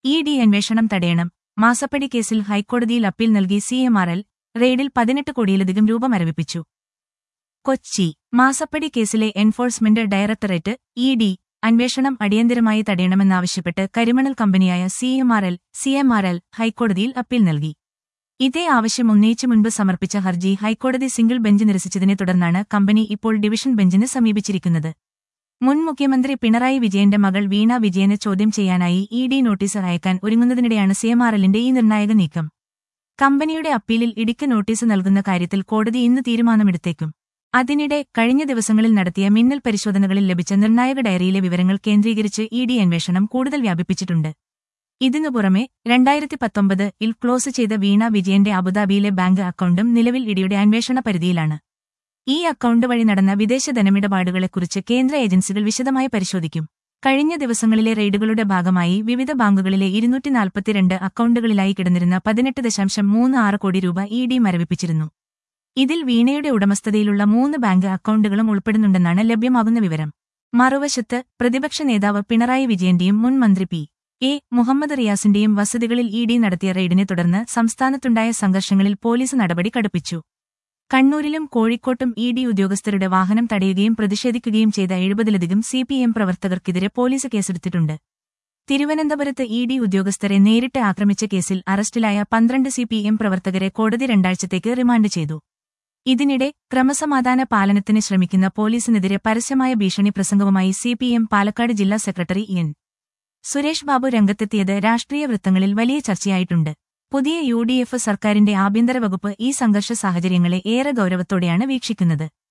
E D അന്വേഷണം തടയണം മാസപ്പടി കേസിൽ ഹൈക്കോടതിയിൽ അപ്പീൽ നൽകി സി എം ആർ എൽ റെയ്ഡിൽ പതിനെട്ട് കോടിയിലധികം രൂപ മരവിപ്പിച്ചു കൊച്ചി മാസപ്പടി കേസിലെ എൻഫോഴ്സ്മെന്റ് ഡയറക്ടറേറ്റ് ഇ ഡി അന്വേഷണം അടിയന്തരമായി തടയണമെന്നാവശ്യപ്പെട്ട് കരിമണൽ കമ്പനിയായ C M R L C M R L ഹൈക്കോടതിയിൽ അപ്പീൽ നൽകി ഇതേ ആവശ്യം ഉന്നയിച്ച് മുൻപ് സമർപ്പിച്ച ഹർജി ഹൈക്കോടതി സിംഗിൾ ബെഞ്ച് നിരസിച്ചതിനെ തുടർന്നാണ് കമ്പനി ഇപ്പോൾ ഡിവിഷൻ ബെഞ്ചിന് സമീപിച്ചിരിക്കുന്നത് മുൻ മുഖ്യമന്ത്രി പിണറായി വിജയന്റെ മകൾ വീണ വിജയനെ ചോദ്യം ചെയ്യാനായി ഇ ഡി നോട്ടീസ് അയക്കാൻ ഒരുങ്ങുന്നതിനിടെയാണ് സിഎംആർഎല്ലിന്റെ ഈ നിർണായക നീക്കം കമ്പനിയുടെ അപ്പീലിൽ ഇടിക്ക് നോട്ടീസ് നൽകുന്ന കാര്യത്തിൽ കോടതി ഇന്ന് തീരുമാനമെടുത്തേക്കും അതിനിടെ കഴിഞ്ഞ ദിവസങ്ങളിൽ നടത്തിയ മിന്നൽ പരിശോധനകളിൽ ലഭിച്ച നിർണായക ഡയറിയിലെ വിവരങ്ങൾ കേന്ദ്രീകരിച്ച് ഇ ഡി അന്വേഷണം കൂടുതൽ വ്യാപിപ്പിച്ചിട്ടുണ്ട് ഇതിനു പുറമെ രണ്ടായിരത്തി പത്തൊമ്പത് ഇൽ ക്ലോസ് ചെയ്ത വീണ വിജയന്റെ അബുദാബിയിലെ ബാങ്ക് അക്കൗണ്ടും നിലവിൽ ഇഡിയുടെ അന്വേഷണ പരിധിയിലാണ് ഈ അക്കൗണ്ട് വഴി നടന്ന വിദേശ ധനമിടപാടുകളെക്കുറിച്ച് കേന്ദ്ര ഏജൻസികൾ വിശദമായി പരിശോധിക്കും കഴിഞ്ഞ ദിവസങ്ങളിലെ റെയ്ഡുകളുടെ ഭാഗമായി വിവിധ ബാങ്കുകളിലെ ഇരുന്നൂറ്റി നാൽപ്പത്തിരണ്ട് അക്കൗണ്ടുകളിലായി കിടന്നിരുന്ന പതിനെട്ട് ദശാംശം മൂന്ന് ആറ് കോടി രൂപ ഇ ഡി മരവിപ്പിച്ചിരുന്നു ഇതിൽ വീണയുടെ ഉടമസ്ഥതയിലുള്ള മൂന്ന് ബാങ്ക് അക്കൗണ്ടുകളും ഉൾപ്പെടുന്നുണ്ടെന്നാണ് ലഭ്യമാകുന്ന വിവരം മറുവശത്ത് പ്രതിപക്ഷ നേതാവ് പിണറായി വിജയന്റെയും മുൻ മന്ത്രി പി എ മുഹമ്മദ് റിയാസിന്റെയും വസതികളിൽ ഇ ഡി നടത്തിയ റെയ്ഡിനെ തുടർന്ന് സംസ്ഥാനത്തുണ്ടായ സംഘർഷങ്ങളിൽ പോലീസ് നടപടി കടുപ്പിച്ചു കണ്ണൂരിലും കോഴിക്കോട്ടും ഇ ഡി ഉദ്യോഗസ്ഥരുടെ വാഹനം തടയുകയും പ്രതിഷേധിക്കുകയും ചെയ്ത എഴുപതിലധികം സി പി എം പ്രവർത്തകർക്കെതിരെ പോലീസ് കേസെടുത്തിട്ടുണ്ട് തിരുവനന്തപുരത്ത് ഇ ഡി ഉദ്യോഗസ്ഥരെ നേരിട്ട് ആക്രമിച്ച കേസിൽ അറസ്റ്റിലായ പന്ത്രണ്ട് സി പി എം പ്രവർത്തകരെ കോടതി രണ്ടാഴ്ചത്തേക്ക് റിമാൻഡ് ചെയ്തു ഇതിനിടെ ക്രമസമാധാന പാലനത്തിന് ശ്രമിക്കുന്ന പോലീസിനെതിരെ പരസ്യമായ ഭീഷണി പ്രസംഗവുമായി സി പി എം പാലക്കാട് ജില്ലാ സെക്രട്ടറി എൻ സുരേഷ് ബാബു രംഗത്തെത്തിയത് രാഷ്ട്രീയ വൃത്തങ്ങളിൽ വലിയ ചർച്ചയായിട്ടുണ്ട് പുതിയ യു ഡി എഫ് സർക്കാരിന്റെ ആഭ്യന്തര വകുപ്പ് ഈ സംഘർഷ സാഹചര്യങ്ങളെ ഏറെ ഗൌരവത്തോടെയാണ് വീക്ഷിക്കുന്നത്